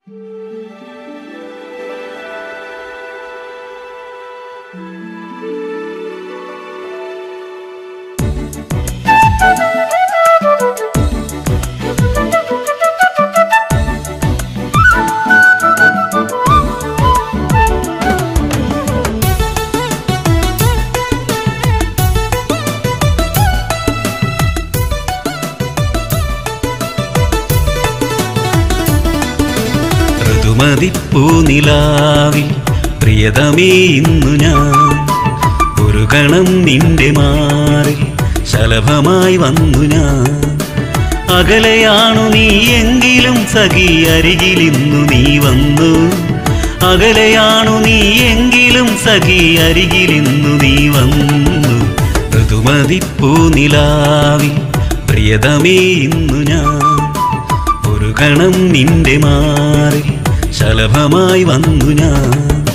ഋതുമതിപ്പൂനിലാവിൽ പ്രിയതമേ ഇന്നു ഞാൻ ഒരു കണം നിന്റെ മാറിൽ ശലഭമായി വന്നു ഞാൻ അകലെയാണു നീ എങ്കിലും സഖി അരികിലിന്നു നീ വന്നു അകലെയാണു നീ എങ്കിലും സഖി അരികിലിന്നു നീ വന്നു ഋതുമതിപ്പൂനിലാവിൽ പ്രിയതമേ ഇന്നു ഞാൻ ഒരു കണം നിന്റെ മാറിൽ ശലഭമായി വന്നു ഞാൻ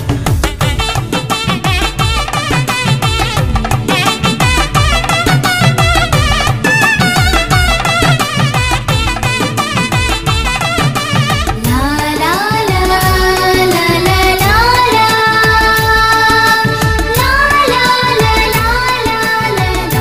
La la la la la la la la La la la la la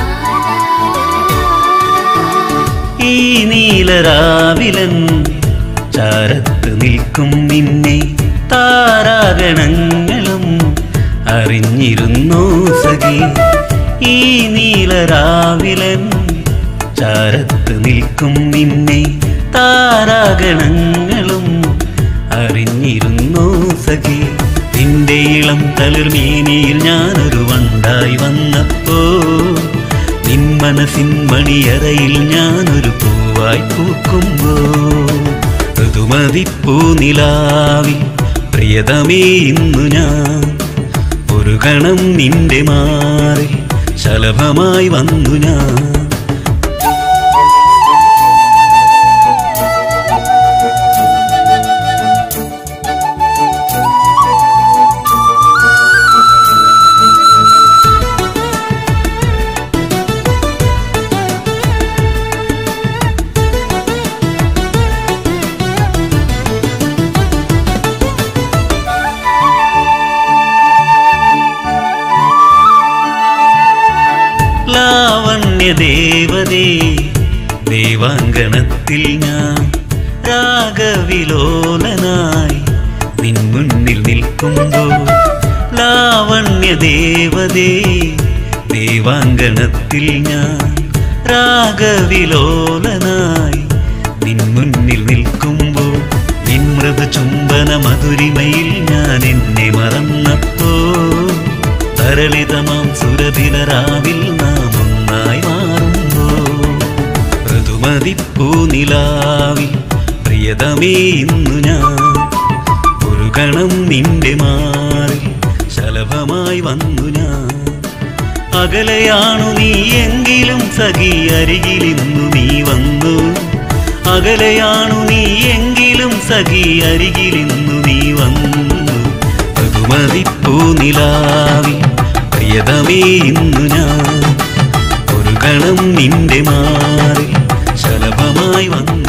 ഈ നീലരാവിലൻ ചാരത്ത് നിൽക്കും നിന്നെ താരാഗണങ്ങളും അറിഞ്ഞിരുന്നു സഖി ഈ നീലരാവിലൻ ചാരത്ത് നിൽക്കും നിന്നെ താരാഗണങ്ങളും അറിഞ്ഞിരുന്നു സഖി നിന്റെ ഇളം തളിർമേനിയിൽ ഞാനൊരു വണ്ടായി വന്നപ്പോ നിൻ മനസ്സിൻ മണിയറയിൽ ഞാനൊരു പൂവായി പൂക്കുമ്പോ ഋതുമതിപ്പൂനിലാവിൽ പ്രിയതമേ ഇന്നു ഞാൻ ഒരു കണം നിന്റെ മാറി ശലഭമായി വന്നു ഞാൻ ലാവണ്യ ദേവതേ ദേവാങ്കണത്തിൽ ഞാൻ രാഗവിലോലനായി നിൻ മുന്നിൽ നിൽക്കുമ്പോൾ ലാവണ്യ ദേവതേ ദേവാങ്കണത്തിൽ ഞാൻ രാഗവിലോലനായി നിൻ മുന്നിൽ നിൽക്കുമ്പോൾ നിൻ മൃദു ചുംബന മധുരിമയിൽ ഞാൻ എന്നെ മറന്നപ്പോ തരളിതമാം സുരഭിലരാവിൽ നാം ഒന്നായി മാറുമ്പോ ഋതുമതിപ്പൂനിലാവിൽ പ്രിയതമേ ഇന്നു ഞാൻ ഒരു കണം നിന്റെ മാറി ശലഭമായി വന്നു ഞാൻ അകലെയാണു നീ എങ്കിലും സഖി അരികിലിന്നു നീ വന്നു അകലെയാണു നീ എങ്കിലും സഖി അരികിലിന്നു നീ വന്നു ഋതുമതിപ്പൂനിലാവിൽ പ്രിയതമേ ഇന്നു ഞാൻ ഒരു കണം നിന്റെ മാറി ശലഭമായി വന്നു